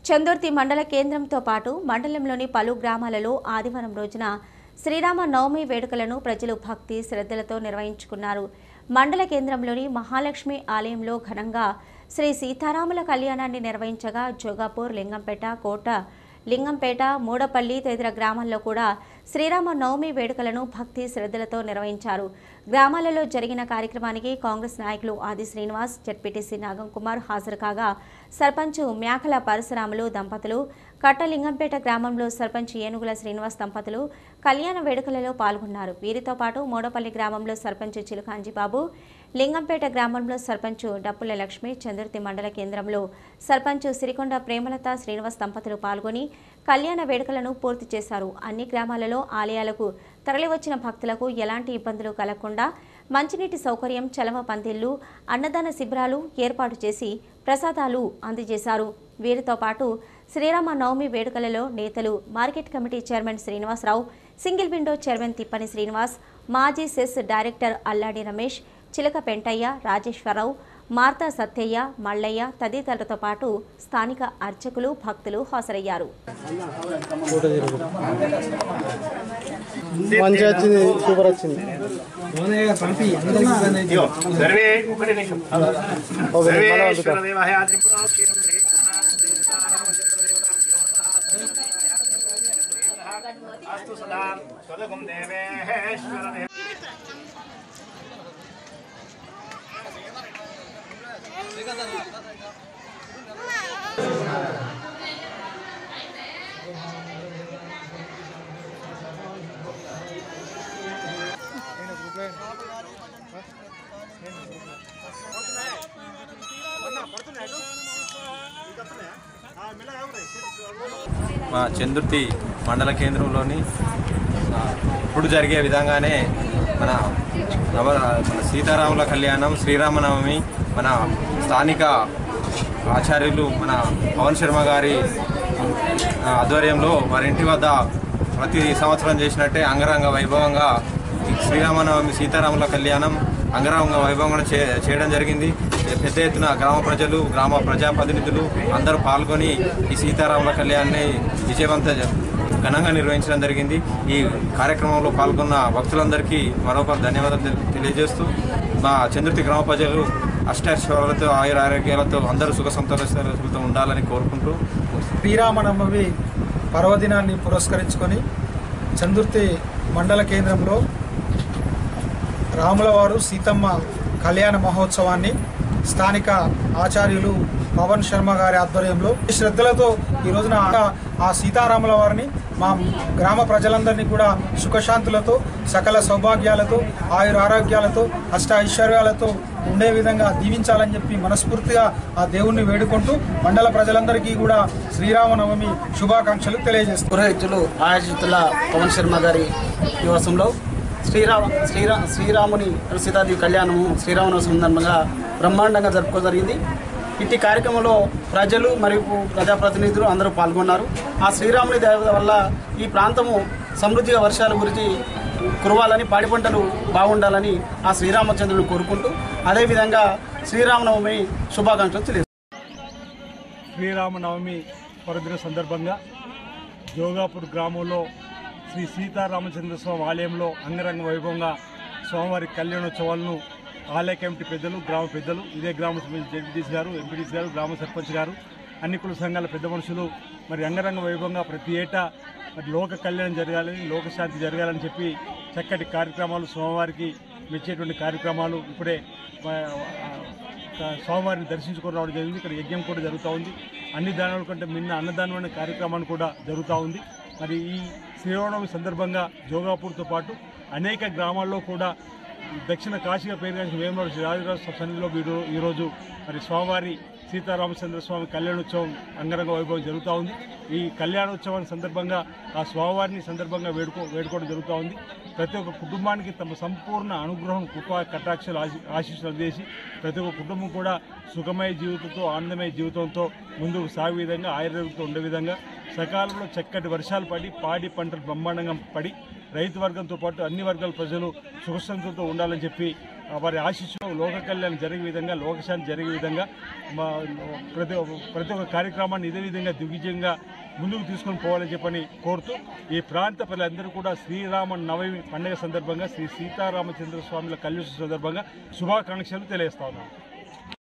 చందుర్తి మండల కేంద్రంతో పాటు మండలంలోని పలు గ్రామాలలో ఆదివారం రోజున శ్రీరామ నవమి వేడుకలను ప్రజలు భక్తి శ్రద్ధలతో నిర్వహించుకున్నారు మండల కేంద్రంలోని మహాలక్ష్మి ఆలయంలో ఘనంగా శ్రీ సీతారాముల కళ్యాణాన్ని నిర్వహించగా జోగాపూర్ లింగంపేట కోట లింగంపేట మూడపల్లి తదితర గ్రామాల్లో కూడా శ్రీరామ నవమి వేడుకలను భక్తి శ్రద్ధలతో నిర్వహించారు గ్రామాలలో జరిగిన కార్యక్రమానికి కాంగ్రెస్ నాయకులు ఆది శ్రీనివాస్ జడ్పీటీసీ నాగం కుమార్ హాజరు కాగా సర్పంచ్ మేకల పరశురాములు దంపతులు కట్టలింగంపేట గ్రామంలో సర్పంచ్ ఏనుగుల శ్రీనివాస్ దంపతులు కళ్యాణ వేడుకలలో పాల్గొన్నారు వీరితో పాటు మోడపల్లి గ్రామంలో సర్పంచ్ చిలుకాంజిబాబు లింగంపేట గ్రామంలో సర్పంచ్ డప్పుల లక్ష్మి చంద్రుతి మండల కేంద్రంలో సర్పంచ్ సిరికొండ ప్రేమలత శ్రీనివాస్ దంపతులు పాల్గొని కళ్యాణ వేడుకలను పూర్తి చేశారు అన్ని గ్రామాలలో ఆలయాలకు తరలివచ్చిన భక్తులకు ఎలాంటి ఇబ్బందులు కలగకుండా మంచినీటి సౌకర్యం చలవ పందిళ్లు అన్నదాన శిబిరాలు ఏర్పాటు చేసి ప్రసాదాలు అందజేశారు వీరితో పాటు శ్రీరామ నవమి వేడుకలలో నేతలు market committee chairman Srinivasarao single window chairman Tippani Srinivas మాజీ సెస్ డైరెక్టర్ అల్లాడి రమేష్ చిలక పెంటయ్య రాజేశ్వరరావు మార్తా సత్తయ్య మల్లయ్య తదితరులతో పాటు స్థానిక అర్చకులు భక్తులు హాజరయ్యారు మంచిగా వచ్చింది సూపర్ వచ్చింది సర్వే ఒకటి నిమిషం ఓకే, మళ్ళా వండుతా. సర్వేశ్వరదేవాయ త్రిపురాక్షరం అస్తు సదా స్వదగం దేవేశ్వరదేవ మా చందుర్తి మండల కేంద్రంలోని ఆ, ఇప్పుడు జరిగే విధంగానే మన నవ మన సీతారాముల కళ్యాణం శ్రీరామనవమి మన స్థానిక ఆచార్యులు మన పవన్ శర్మ గారి ఆ, ఆధ్వర్యంలో వారి ఇంటి వద్ద ప్రతి సంవత్సరం చేసినట్టే అంగరంగ వైభవంగా ఈ శ్రీరామనవమి సీతారాముల కళ్యాణం అంగరంగ వైభవంగా చే చేయడం జరిగింది పెద్ద ఎత్తున గ్రామ ప్రజలు గ్రామ ప్రజాప్రతినిధులు అందరూ పాల్గొని ఈ సీతారాముల కళ్యాణాన్ని విజయవంత ఘనంగా నిర్వహించడం జరిగింది ఈ కార్యక్రమంలో పాల్గొన్న భక్తులందరికీ మరొక ధన్యవాదాలు తెలి- తెలియజేస్తూ మా చంద్రుతి గ్రామ ప్రజలు అష్టాశ్వరాలతో ఆయుర ఆరోగ్యాలతో అందరూ సుఖ సంతోషాలతో ఉండాలని కోరుకుంటూ శ్రీరామనవమి పర్వదినాన్ని పురస్కరించుకొని చందుర్తి మండల కేంద్రంలో రాములవారు సీతమ్మ కళ్యాణ మహోత్సవాన్ని స్థానిక ఆచార్యులు పవన్ శర్మ గారి ఆధ్వర్యంలో ఈ శ్రద్ధలతో ఈ రోజున ఆ- ఆ సీతారాముల వారిని మా గ్రామ ప్రజలందరినీ కూడా సుఖశాంతులతో సకల సౌభాగ్యాలతో ఆయుర ఆరోగ్యాలతో అష్ట ఐశ్వర్యాలతో ఉండే విధంగా దీవించాలని చెప్పి మనస్ఫూర్తిగా ఆ దేవుణ్ణి వేడుకుంటూ మండల ప్రజలందరికీ కూడా శ్రీరామనవమి శుభాకాంక్షలు తెలియజేస్తారు పురోహితులు ఆయాచితుల పవన్ శర్మ గారి నివాసంలో శ్రీరామ శ్రీరా శ్రీరాముని సీతాదేవి కళ్యాణము శ్రీరామనవమి సందర్భంగా బ్రహ్మాండంగా జరుపుకో జరిగింది ఇట్టి కార్యక్రమంలో ప్రజలు మరియు ప్రజాప్రతినిధులు అందరూ పాల్గొన్నారు ఆ శ్రీరాముని దేవత వల్ల ఈ ప్రాంతము సమృద్ధిగా వర్షాల గురించి కురవాలని పాడి పంటలు బాగుండాలని ఆ శ్రీరామచంద్రుని కోరుకుంటూ అదేవిధంగా శ్రీరామనవమి శుభాకాంక్షలు తెలియజేస్తారు శ్రీరామనవమి పర్వదిన సందర్భంగా జోగాపూర్ గ్రామంలో శ్రీ సీతారామచంద్ర స్వామి ఆలయంలో అంగరంగ వైభవంగా స్వామివారి కళ్యాణోత్సవాలను ఆలయ కమిటీ పెద్దలు గ్రామ పెద్దలు ఇదే గ్రామ జడ్పీటీసీ గారు ఎంపీటీసీ గారు గ్రామ సర్పంచ్ గారు అన్ని కుల సంఘాల పెద్ద మనుషులు మరి అంగరంగ వైభవంగా ప్రతి ఏటా మరి లోక కళ్యాణం జరగాలని లోకశాంతి జరగాలని చెప్పి చక్కటి కార్యక్రమాలు స్వామివారికి మెచ్చేటువంటి కార్యక్రమాలు ఇప్పుడే ఆ, ఆ, స్వామివారిని దర్శించుకొని రావడం జరిగింది ఇక్కడ యజ్ఞం కూడా జరుగుతూ ఉంది అన్ని దానాల కంటే మిన్న అన్నదానం అనే కార్యక్రమాన్ని కూడా జరుగుతూ ఉంది మరి ఈ శ్రీరామనవమి సందర్భంగా జోగాపూర్తో పాటు అనేక గ్రామాల్లో కూడా దక్షిణ కాశీగా పేరుగాంచిన వేమూరు శ్రీ రాజరాజ సన్నిధిలో ఈరో ఈరోజు మరి స్వామివారి సీతారామచంద్ర స్వామి కళ్యాణోత్సవం అంగరంగ వైభవం జరుగుతూ ఉంది ఈ కళ్యాణోత్సవాన్ని సందర్భంగా ఆ స్వామివారిని సందర్భంగా వేడుకో వేడుకోవడం జరుగుతూ ఉంది ప్రతి ఒక్క కుటుంబానికి తమ సంపూర్ణ అనుగ్రహం కృపా కటాక్షలు ఆశి ఆశీస్సులు అందేసి ప్రతి ఒక్క కుటుంబం కూడా సుఖమయ జీవితంతో ఆనందమయ జీవితంతో ముందుకు సాగే విధంగా ఆయుర్వేదంతో ఉండే విధంగా సకాలంలో చక్కటి వర్షాలు పడి పాడి పంటలు బ్రహ్మాండంగా పడి రైతు వర్గంతో పాటు అన్ని వర్గాల ప్రజలు సుఖశాంతులతో ఉండాలని చెప్పి వారి ఆశీస్సు లోక కళ్యాణం జరిగే విధంగా లోకశాంతి జరిగే విధంగా మా ప్రతి ప్రతి ఒక్క కార్యక్రమాన్ని ఇదే విధంగా దిగ్విజయంగా ముందుకు తీసుకొని పోవాలని చెప్పని కోరుతూ ఈ ప్రాంత ప్రజలందరూ కూడా శ్రీరామ నవమి పండుగ సందర్భంగా శ్రీ సీతారామచంద్ర స్వామిల కళ్యాణ సందర్భంగా శుభాకాంక్షలు తెలియజేస్తా ఉన్నాను